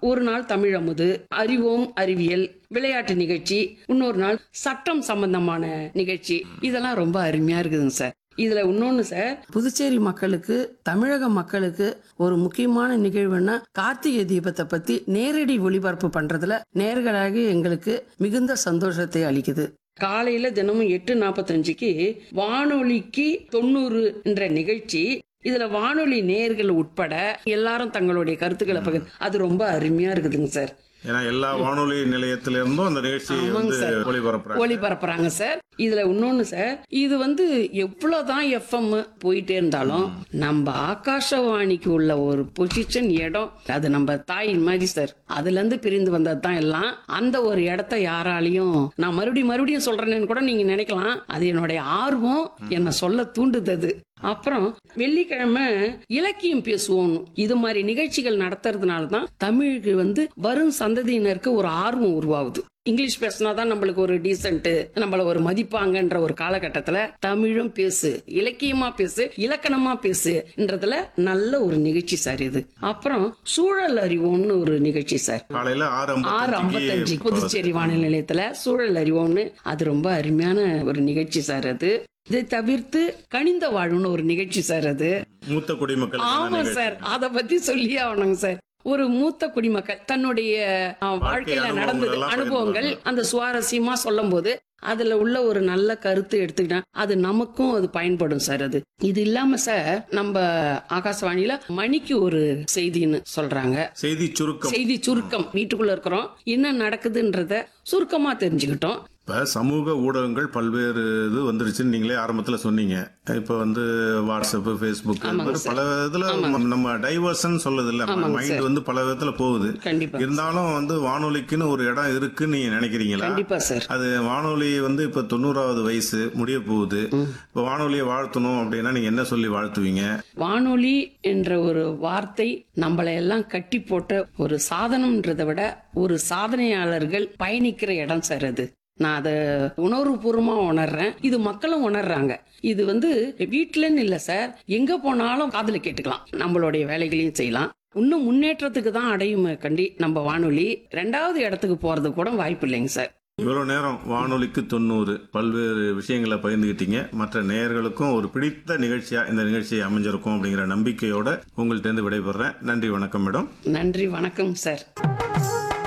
ஒரு நாள் தமிழ் அமுது அறிவோம் அறிவியல் விளையாட்டு நிகழ்ச்சி இன்னொரு நாள் சட்டம் சம்பந்தமான நிகழ்ச்சி இதெல்லாம் ரொம்ப அருமையா இருக்குதுங்க சார் இதுல இன்னொன்னு சார் புதுச்சேரி மக்களுக்கு தமிழக மக்களுக்கு ஒரு முக்கியமான நிகழ்வுன்னா கார்த்திகை தீபத்தை பத்தி நேரடி ஒளிபரப்பு பண்றதுல நேர்களாக எங்களுக்கு மிகுந்த சந்தோஷத்தை அளிக்குது காலையில தினமும் எட்டு நாற்பத்தஞ்சுக்கு வானொலிக்கு தொண்ணூறு என்ற நிகழ்ச்சி இதுல வானொலி நேர்கள் உட்பட எல்லாரும் தங்களுடைய கருத்துக்களை பகிர் அது ரொம்ப அருமையா இருக்குதுங்க சார் ஏன்னா எல்லா வானொலி நிலையத்தில இருந்தும் அந்த நிகழ்ச்சி ஆமாங்க வந்து சார். ஒளிபரப்புறாங்க ஒளிபரப்புறாங்க சார் இதுல இன்னொன்னு சார் இது வந்து எவ்வளவுதான் எஃப்எம் போயிட்டே இருந்தாலும் நம்ம ஆகாஷவாணிக்கு உள்ள ஒரு பொசிஷன் இடம் அது நம்ம தாய் மாதிரி சார் அதுல இருந்து பிரிந்து வந்தது தான் எல்லாம் அந்த ஒரு இடத்த யாராலையும் நான் மறுபடியும் மறுபடியும் சொல்றேன்னு கூட நீங்க நினைக்கலாம் அது என்னுடைய ஆர்வம் என்ன சொல்ல தூண்டுதது அப்புறம் வெள்ளிக்கிழமை இலக்கியம் பேசுவோம் இது மாதிரி நிகழ்ச்சிகள் நடத்துறதுனால தான் தமிழுக்கு வந்து வரும் சந்ததியினருக்கு ஒரு ஆர்வம் உருவாகுது இங்கிலீஷ் பேசினாதான் நம்மளுக்கு ஒரு டீசென்ட் நம்மள ஒரு மதிப்பாங்கன்ற ஒரு காலகட்டத்துல தமிழும் பேசு இலக்கியமா பேசு இலக்கணமா பேசுன்றதுல நல்ல ஒரு நிகழ்ச்சி சார் இது அப்புறம் சூழல் அறிவோம்னு ஒரு நிகழ்ச்சி சார் காலையில ஆறு ஆறு ஐம்பத்தஞ்சு ஐம்பத்தஞ்சுக்கு புதுச்சேரி வானொலி நிலையத்துல சூழல் அறிவோம்னு அது ரொம்ப அருமையான ஒரு நிகழ்ச்சி சார் அது இதை தவிர்த்து கனிந்த வாழ்வுன்னு ஒரு நிகழ்ச்சி சார் அது மூத்த குடிமக்கள் ஆமா சார் அத பத்தி சொல்லியே ஆகணுங்க சார் ஒரு மூத்த குடிமக்கள் தன்னுடைய அஹ், வாழ்க்கையில அனுபவங்கள் நடந்தது எல்லாம் அனுபவங்கள் பகிர்ந்து அந்த சுவாரஸ்யமா சொல்லும் போது அதுல உள்ள ஒரு நல்ல கருத்து எடுத்துக்கிட்டா அது நமக்கும் அது பயன்படும் சார் அது இது இல்லாம சார் நம்ம ஆகாசவாணியில மணிக்கு ஒரு செய்தின்னு சொல்றாங்க செய்தி சுருக்கம் செய்தி சுருக்கம் வீட்டுக்குள்ள இருக்கிறோம் என்ன நடக்குதுன்றத சுருக்கமா தெரிஞ்சுக்கிட்டோம் இப்ப சமூக ஊடகங்கள் பல்வேறு இது வந்துருச்சுன்னு நீங்களே ஆரம்பத்துல சொன்னீங்க இப்ப வந்து வாட்ஸ்அப் ஃபேஸ்புக் பல இதுல நம்ம டைவர்ஷன் சொல்லுது இல்ல மைண்ட் வந்து பல விதத்துல போகுது கண்டிப்பா இருந்தாலும் வந்து வானொலிக்குன்னு ஒரு இடம் இருக்குன்னு நீங்க நினைக்கிறீங்களா கண்டிப்பா சார் அது வானொலி வந்து இப்ப தொண்ணூறாவது வயசு முடிய போகுது இப்ப வானொலியை வாழ்த்தணும் அப்படின்னா நீங்க என்ன சொல்லி வாழ்த்துவீங்க வானொலி என்ற ஒரு வார்த்தை நம்மளை எல்லாம் கட்டி போட்ட ஒரு சாதனம்ன்றதை விட ஒரு சாதனையாளர்கள் பயணிக்கிற இடம் சார் அது நான் அதை உணர்வுபூர்வமா உணர்றேன் இது மக்களும் உணர்றாங்க இது வந்து வீட்டுலன்னு இல்ல சார் எங்க போனாலும் காதுல கேட்டுக்கலாம் நம்மளுடைய வேலைகளையும் செய்யலாம் இன்னும் முன்னேற்றத்துக்கு தான் அடையும் கண்டி நம்ம வானொலி ரெண்டாவது இடத்துக்கு போறது கூட வாய்ப்பு இல்லைங்க சார் இவ்வளவு நேரம் வானொலிக்கு தொண்ணூறு பல்வேறு விஷயங்களை பகிர்ந்துகிட்டீங்க மற்ற நேயர்களுக்கும் ஒரு பிடித்த நிகழ்ச்சியா இந்த நிகழ்ச்சி அமைஞ்சிருக்கும் அப்படிங்கிற நம்பிக்கையோட உங்கள்ட்ட இருந்து விடைபெறேன் நன்றி வணக்கம் மேடம் நன்றி வணக்கம் சார்